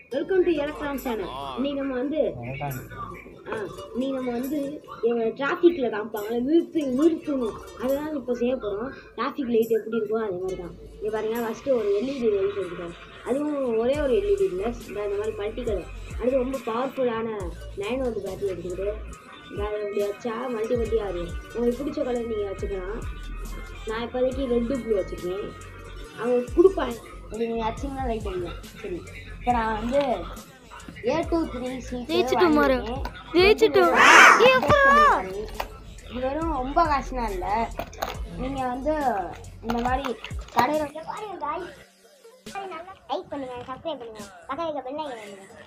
Welcome to electron channel இன்னைக்கு நம்ம வந்து ஆ இன்னைக்கு நம்ம வந்து டிராஃபிக்கில் காமிப்பாங்களே நிறுத்து நிறுத்தணும் அதெல்லாம் இப்போ செய்ய போகிறோம் டிராஃபிக் லைட் எப்படி இருக்கும் அதே மாதிரி தான் இங்கே பாருங்க ஃபஸ்ட்டு ஒரு எல்இடி லைட் எடுத்துக்கிறோம் அதுவும் ஒரே ஒரு எல்இடி இல்லை இந்த இந்த மாதிரி மல்டி கலர் அடுத்து ரொம்ப பவர்ஃபுல்லான நைன் வந்து பேட்டரி எடுத்துக்கிட்டு இந்த அதை இப்படி வச்சா மல்டி மல்டி ஆகும் உங்களுக்கு பிடிச்ச கலர் நீங்கள் வச்சுக்கலாம் நான் இப்போதைக்கு ரெட்டு ப்ளூ வச்சுருக்கேன் அவங்க கொடுப்பாங்க இது நீங்கள் வச்சிங்கன்னா லைட் அடிக்கும் சரி இப்போ நான் வந்து ஏ டூ த்ரீ ஜெயிச்சிட்டோம் மாரு. ஜெயிச்சிட்டோம் ஜெயிச்சிட்டோம். இது வெறும் ரொம்ப காசுலாம் இல்லை நீங்கள் வந்து இந்த மாதிரி கடையில் வந்து பாருங்க guys. நல்லா லைக் பண்ணுங்க சப்ஸ்கிரைப் பண்ணுங்க பக்கத்துல இருக்க பெல் ஐக்கன் பண்ணுங்க